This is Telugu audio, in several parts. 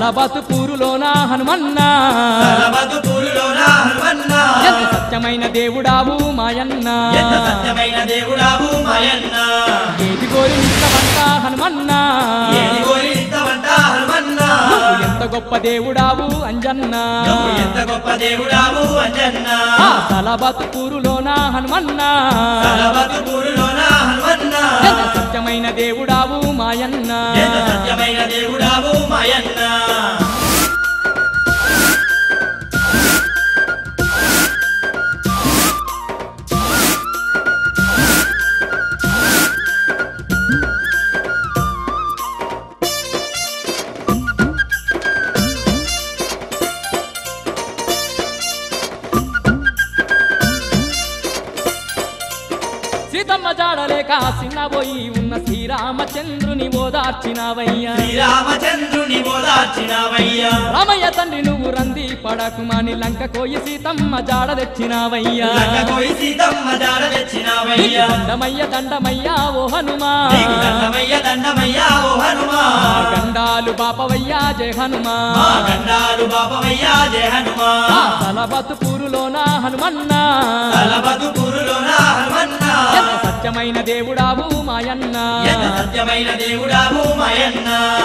తలబతుకూరులోన హనుమన్నా తలబతుకూరులోన హనుమన్న ఎంత సత్యమైన దేవుడావు మాయన్న ఎంత సత్యమైన దేవుడావు మాయన్న ఏది కోరి నిత్తవంట హనుమన్నా ఏది కోరి ఇస్తావంట హనుమన్న నువ్వు ఎంత గొప్ప దేవుడావు అంజన్న నువ్వు ఎంత గొప్ప దేవుడావు అంజన్న ఆ తలబతుకూరులోన హనుమన్నా తలబతుకూరులోన హనుమన్న ఎంత సత్యమైన దేవుడావు మాయన్న ఎంత సత్యమైన దేవుడావు మాయన్న సీతమ్మ జాడలేక సిన్నబోయి ఉన్న శ్రీరామచంద్రుని ఓదార్చినావయ్యా శ్రీరామచంద్రుని ఓదార్చినవయ్యా రామయ్య తండ్రి నువ్వు రంది పడకుమాని లంక కోయి సీతమ్మ జాడ తెచ్చినావయ్యా లంకపోయి సీతమ్మ జాడ తెచ్చినవయ్యా దండమయ్య దండమయ్యా ఓ హనుమా నీకు దండమయ్య దండమయ్యా ఓ హనుమా ఆ గండాలు బాపవయ్యా జయ హనుమా మా గండాలు బాపవయ్యా జయ హనుమా ఆ తలబతుకూరులోన హనుమన్నా తలబతుకూరులోన హనుమన్న ఎంత సత్యమైన దేవుడావు మాయన్న ఎంత సత్యమైన దేవుడావు మాయన్న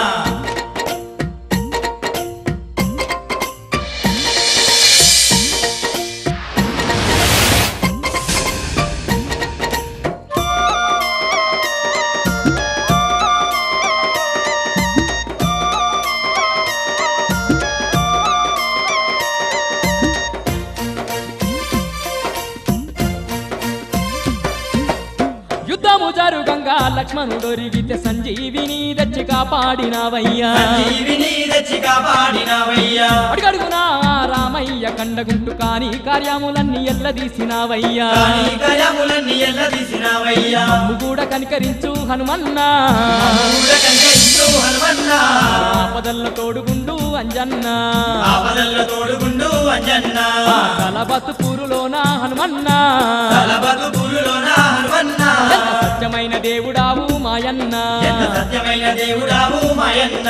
యుద్ధము జరుగంగా లక్ష్మణుడొరిగితే సంజీవిని తెచ్చి కాపాడినావయ్యా జీవిని తెచ్చి కాపాడినవయ్యా అడుగడుగునా రామయ్య కండగుంటు కాని కార్యములన్నీ ఎల్లదీసినావయ్యా కాని కయములన్నీ ఎల్ల తీసినవయ్యా నువ్వు కూడా కనికరించు హనుమన్నా మూడ కంకరించు హనుమన్న ఆపదల్ల తోడుగుండు అంజన్న ఆపదల్ల తోడుగుండు అంజన్న తలబతుకూరులోన హనుమన్నా తలబతుకూరులోన హనుమన్న ఎంత సత్యమైన దేవుడావు మాయన్న ఎంత సత్యమైన దేవుడావు మాయన్న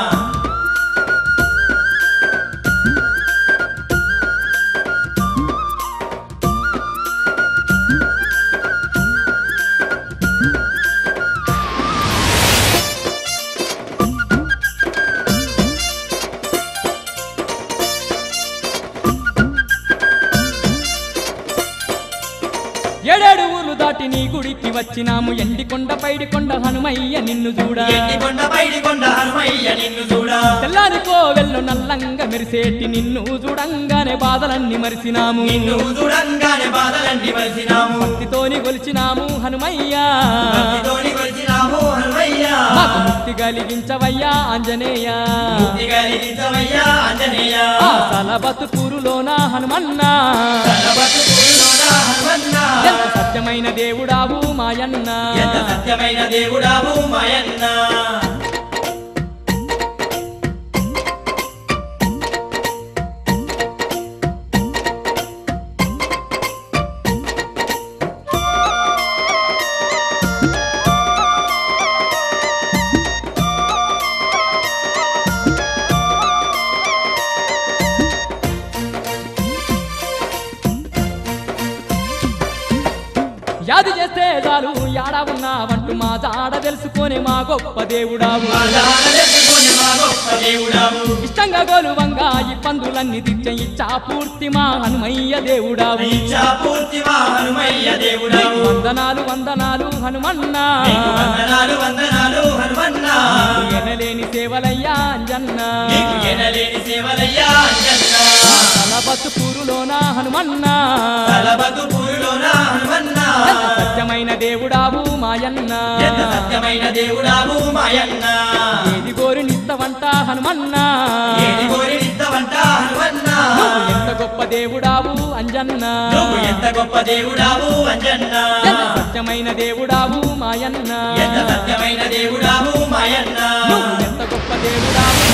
ఏడేడు ఊర్లు దాటి నీ గుడికి వచ్చినాము ఎండికొండ పైడికొండ హనుమయ్య నిన్ను చూడా ఎండి కొండ పైడి కొండ హనుమయ్య నిన్ను చూడా తెల్లారి కోవెల్లో నల్లంగా మెరిసేటి నిన్ను చూడంగానే బాధలన్నీ మరిసినాము నిన్ను చూడంగానే బాధలన్నీ మరిసినాము భక్తితోని గొలిచినాము హనుమయ్య భక్తితోని కొలిచినాము హనుమయ్య మాకు ముక్తి కలిగించవయ్యా ఆంజనేయ ముక్తి కలిగించవయ్యా ఆంజనేయ ఆ తలబతుకూరులోన హనుమన్న తలబతుకూరులోన హనుమన్న ఎంత సత్యమైన దేవుడావు మాయన్న ఎంత సత్యమైన దేవుడావు మాయన్న యాది చేస్తే చాలు యాడా ఉన్నావంటూ మా జాడ తెలుసుకొని మా గొప్ప దేవుడావు మా జాడ తెలుసుకొని మా గొప్ప దేవుడావు ఇష్టంగా గోలువంగా ఈ పందులన్నీ దిచ్చ ఇచ్చా పూర్తి మా హనుమయ్య దేవుడావు ఇచ్చా పూర్తి మా హనుమయ్య దేవుడావు వందనాలు వందనాలు హనుమన్నా నీకు వందనాలు వందనాలు హనుమన్న ఎనలేని సేవలయ్యా అంజన్న నీకు ఎనలేని సేవలయ్యా అంజన్న తలబతుకూరులోన హనుమన్నా తలబతుకూరులోన హనుమన్న ఎంత సత్యమైన దేవుడావు మాయన్న ఎంత సత్యమైన దేవుడావు మాయన్న ఏది కోరి నిత్తవంట హనుమన్నా ఏది కోరినిద్దవంట హనుమన్న నువ్వు ఎంత గొప్ప దేవుడావు అంజన్న నువ్వు ఎంత గొప్ప దేవుడావు అంజన్న ఎంత సత్యమైన దేవుడావు మాయన్న ఎంత సత్యమైన దేవుడావు మాయన్న నువ్వు ఎంత గొప్ప దేవుడావు